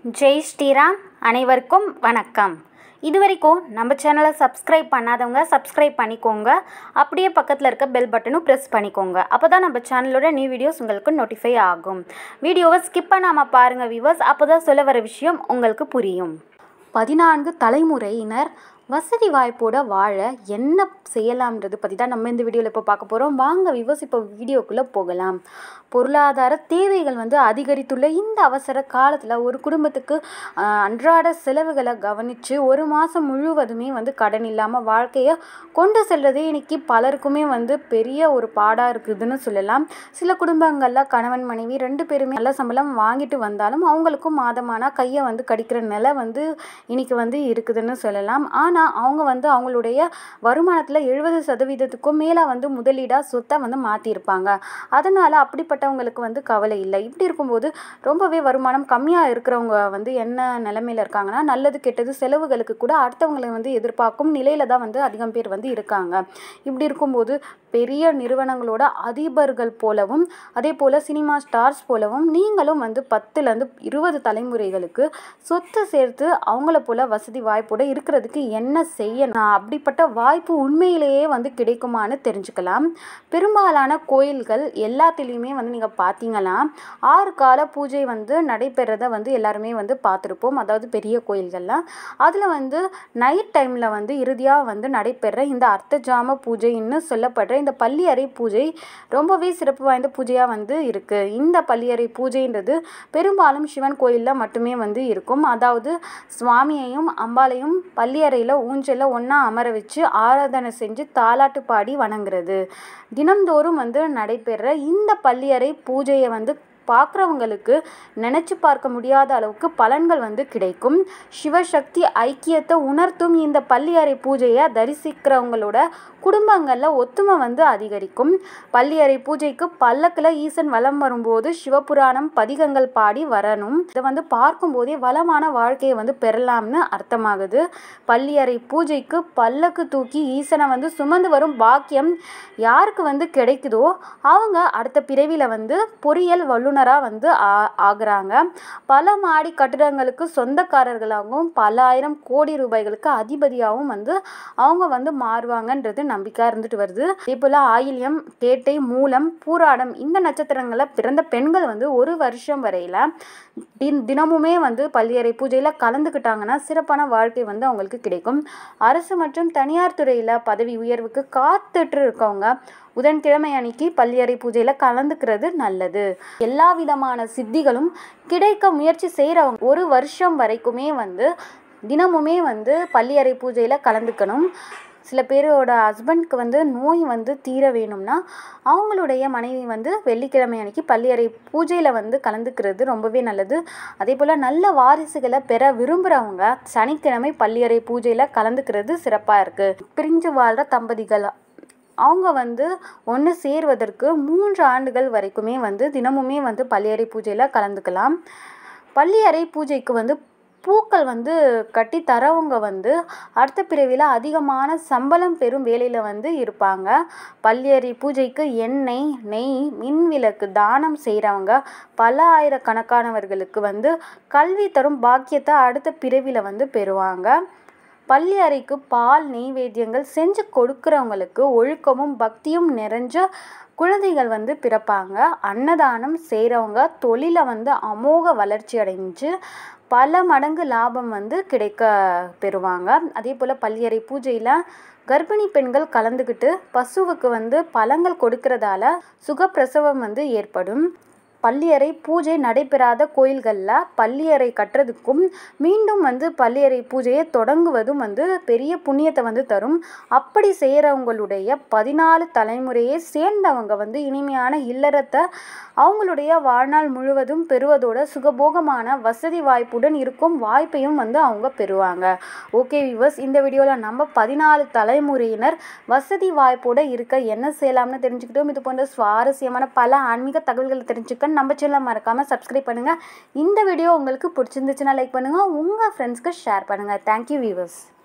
ஜெய் ஸ்ரீராம் அனைவருக்கும் வணக்கம் இது வரைக்கும் நம்ம சேனலை சப்ஸ்கிரைப் பண்ணாதவங்க சப்ஸ்கிரைப் பண்ணிக்கோங்க அப்படியே பக்கத்தில் இருக்க பெல் பட்டனும் ப்ரெஸ் பண்ணிக்கோங்க அப்போ தான் நம்ம சேனலோட நியூ வீடியோஸ் உங்களுக்கு நோட்டிஃபை ஆகும் வீடியோவை ஸ்கிப் பண்ணாமல் பாருங்கள் வியூவர்ஸ் அப்போ தான் சொல்ல வர விஷயம் உங்களுக்கு புரியும் பதினான்கு தலைமுறையினர் வசதி வாய்ப்போட வாழ என்ன செய்யலாம்ன்றது பற்றி தான் நம்ம இந்த வீடியோவில் இப்போ பார்க்க போகிறோம் வாங்க விவஸ் இப்போ வீடியோக்குள்ளே போகலாம் பொருளாதார தேவைகள் வந்து அதிகரித்துள்ள இந்த அவசர காலத்தில் ஒரு குடும்பத்துக்கு ஆஹ், அன்றாட செலவுகளை கவனித்து ஒரு மாதம் முழுவதுமே வந்து கடன் இல்லாமல் வாழ்க்கையை கொண்டு செல்றதே இன்னைக்கு பலருக்குமே வந்து பெரிய ஒரு பாடாக இருக்குதுன்னு சொல்லலாம் சில குடும்பங்களில் கணவன் மனைவி ரெண்டு பேருமே நல்ல சம்பளம் வாங்கிட்டு வந்தாலும் அவங்களுக்கும் மாதமானா கையை வந்து கடிக்கிற நிலை வந்து இன்னைக்கு வந்து இருக்குதுன்னு சொல்லலாம் ஆனால் அவங்க வந்து அவங்களுடைய வருமானத்தில் எழுபது சதவீதத்துக்கும் மேலே வந்து முதலீடாக சொத்தை வந்து மாற்றிருப்பாங்க அதனால் அப்படிப்பட்டவங்களுக்கு வந்து கவலை இல்லை இப்படி இருக்கும்போது ரொம்பவே வருமானம் கம்மியாக இருக்கிறவங்க வந்து என்ன நிலைமையில இருக்காங்கன்னா நல்லது கெட்டது செலவுகளுக்கு கூட அடுத்தவங்களை வந்து எதிர்பார்க்கும் நிலையில தான் வந்து அதிகம் பேர் வந்து இருக்காங்க இப்படி இருக்கும்போது பெரிய நிறுவனங்களோட அதிபர்கள் போலவும் அதே போல் சினிமா ஸ்டார்ஸ் போலவும் நீங்களும் வந்து பத்துலேருந்து இருபது தலைமுறைகளுக்கு சொத்து சேர்த்து அவங்கள போல வசதி வாய்ப்போட இருக்கிறதுக்கு என்ன செய்யணும் அப்படிப்பட்ட வாய்ப்பு உண்மையிலேயே வந்து கிடைக்குமான்னு தெரிஞ்சுக்கலாம் பெரும்பாலான கோயில்கள் எல்லாத்துலேயுமே வந்து நீங்கள் பார்த்தீங்கன்னா ஆறு கால பூஜை வந்து நடைபெறதை வந்து எல்லாருமே வந்து பார்த்துருப்போம் அதாவது பெரிய கோயில்கள்லாம் அதில் வந்து நைட் டைமில் வந்து இறுதியாக வந்து நடைபெற இந்த அர்த்தஜாம பூஜைன்னு சொல்லப்படுற இந்த பள்ளியறை பூஜை ரொம்பவே சிறப்பு வாய்ந்த பூஜையாக வந்து இருக்குது இந்த பள்ளியறை பூஜைன்றது பெரும்பாலும் சிவன் கோயிலில் மட்டுமே வந்து இருக்கும் அதாவது சுவாமியையும் அம்பாளையும் பள்ளியறையில் ஊஞ்சலில் ஒன்றா அமர வச்சு ஆராதனை செஞ்சு தாலாட்டு பாடி வணங்குறது தினம்தோறும் வந்து நடைபெற இந்த பள்ளியறை பூஜையை வந்து பார்க்குறவங்களுக்கு நினச்சி பார்க்க முடியாத அளவுக்கு பலன்கள் வந்து கிடைக்கும் சிவசக்தி ஐக்கியத்தை உணர்த்தும் இந்த பள்ளியறை பூஜையை தரிசிக்கிறவங்களோட குடும்பங்களில் ஒத்துமை வந்து அதிகரிக்கும் பள்ளியறை பூஜைக்கு பல்லக்கில் ஈசன் வலம் வரும்போது சிவபுராணம் பதிகங்கள் பாடி வரணும் இதை வந்து பார்க்கும்போதே வளமான வாழ்க்கையை வந்து பெறலாம்னு அர்த்தமாகுது பள்ளியறை பூஜைக்கு பல்லக்கு தூக்கி ஈசனை வந்து சுமந்து வரும் பாக்கியம் யாருக்கு வந்து கிடைக்குதோ அவங்க அடுத்த பிறவியில் வந்து பொறியியல் வல்லுநராக வந்து ஆ- ஆகுறாங்க பல மாடி கட்டிடங்களுக்கு சொந்தக்காரர்களாகவும் பல ஆயிரம் கோடி ரூபாய்களுக்கு அதிபதியாகவும் வந்து அவங்க வந்து மாறுவாங்கன்றது நம்பிக்கை இருந்துட்டு வருது அதே போல் ஆயில்யம் கேட்டை மூலம் பூராடம் இந்த நட்சத்திரங்களில் பிறந்த பெண்கள் வந்து ஒரு வருஷம் வரையில் தின் தினமுமே வந்து பள்ளியறை பூஜையில் கலந்துக்கிட்டாங்கன்னா சிறப்பான வாழ்க்கை வந்து அவங்களுக்கு கிடைக்கும் அரசு மற்றும் தனியார் துறையில் பதவி உயர்வுக்கு காத்துட்டு இருக்கவங்க புதன்கிழமை அன்னைக்கு பள்ளியறை பூஜையில் கலந்துக்கிறது நல்லது எல்லா விதமான சித்திகளும் கிடைக்க முயற்சி செய்கிறவங்க ஒரு வருஷம் வரைக்குமே வந்து தினமுமே வந்து பள்ளியறை பூஜையில் கலந்துக்கணும் சில பேரோட ஹஸ்பண்ட்க்கு வந்து நோய் வந்து தீர வேணும்னா அவங்களுடைய மனைவி வந்து வெள்ளிக்கிழமை அன்னைக்கு பள்ளியறை பூஜையில் வந்து கலந்துக்கிறது ரொம்பவே நல்லது அதே போல் நல்ல வாரிசுகளை பெற விரும்புகிறவங்க சனிக்கிழமை பள்ளியறை பூஜையில் கலந்துக்கிறது சிறப்பாக இருக்குது பிரிஞ்சு வாழ்கிற தம்பதிகள் அவங்க வந்து ஒன்று சேர்வதற்கு மூன்று ஆண்டுகள் வரைக்குமே வந்து தினமுமே வந்து பள்ளியறை பூஜையில் கலந்துக்கலாம் பள்ளியறை பூஜைக்கு வந்து பூக்கள் வந்து கட்டி தரவங்க வந்து அடுத்த பிறவியில் அதிகமான சம்பளம் பெறும் வேலையில் வந்து இருப்பாங்க பள்ளியறை பூஜைக்கு எண்ணெய் நெய் மின் விளக்கு தானம் செய்கிறவங்க பல ஆயிரக்கணக்கானவர்களுக்கு வந்து கல்வி தரும் பாக்கியத்தை அடுத்த பிறவியில் வந்து பெறுவாங்க பள்ளி அறைக்கு பால் நெய்வேத்தியங்கள் செஞ்சு கொடுக்குறவங்களுக்கு ஒழுக்கமும் பக்தியும் நிறைஞ்ச குழந்தைகள் வந்து பிறப்பாங்க அன்னதானம் செய்கிறவங்க தொழிலை வந்து அமோக வளர்ச்சி அடைஞ்சு பல மடங்கு லாபம் வந்து கிடைக்க பெறுவாங்க அதே போல் பள்ளியறை பூஜையில் கர்ப்பிணி பெண்கள் கலந்துக்கிட்டு பசுவுக்கு வந்து பழங்கள் கொடுக்கறதால சுகப்பிரசவம் வந்து ஏற்படும் பள்ளியறை பூஜை நடைபெறாத கோயில்களில் பள்ளியறை கட்டுறதுக்கும் மீண்டும் வந்து பள்ளியறை பூஜையை தொடங்குவதும் வந்து பெரிய புண்ணியத்தை வந்து தரும் அப்படி செய்கிறவங்களுடைய பதினாலு தலைமுறையை சேர்ந்தவங்க வந்து இனிமையான இல்லறத்தை அவங்களுடைய வாழ்நாள் முழுவதும் பெறுவதோட சுகபோகமான வசதி வாய்ப்புடன் இருக்கும் வாய்ப்பையும் வந்து அவங்க பெறுவாங்க ஓகே விவர்ஸ் இந்த வீடியோவில் நம்ம பதினாலு தலைமுறையினர் வசதி வாய்ப்போட இருக்க என்ன செய்யலாம்னு தெரிஞ்சுக்கிட்டோம் இது போன்ற சுவாரஸ்யமான பல ஆன்மீக தகவல்களை தெரிஞ்சுக்க நம்ம சேனலை மறக்காமல் சப்ஸ்கிரைப் பண்ணுங்கள் இந்த வீடியோ உங்களுக்கு பிடிச்சிருந்துச்சுன்னா லைக் பண்ணுங்கள் உங்கள் ஃப்ரெண்ட்ஸ்க்கு ஷேர் பண்ணுங்கள் தேங்க்யூ வியூவர்ஸ்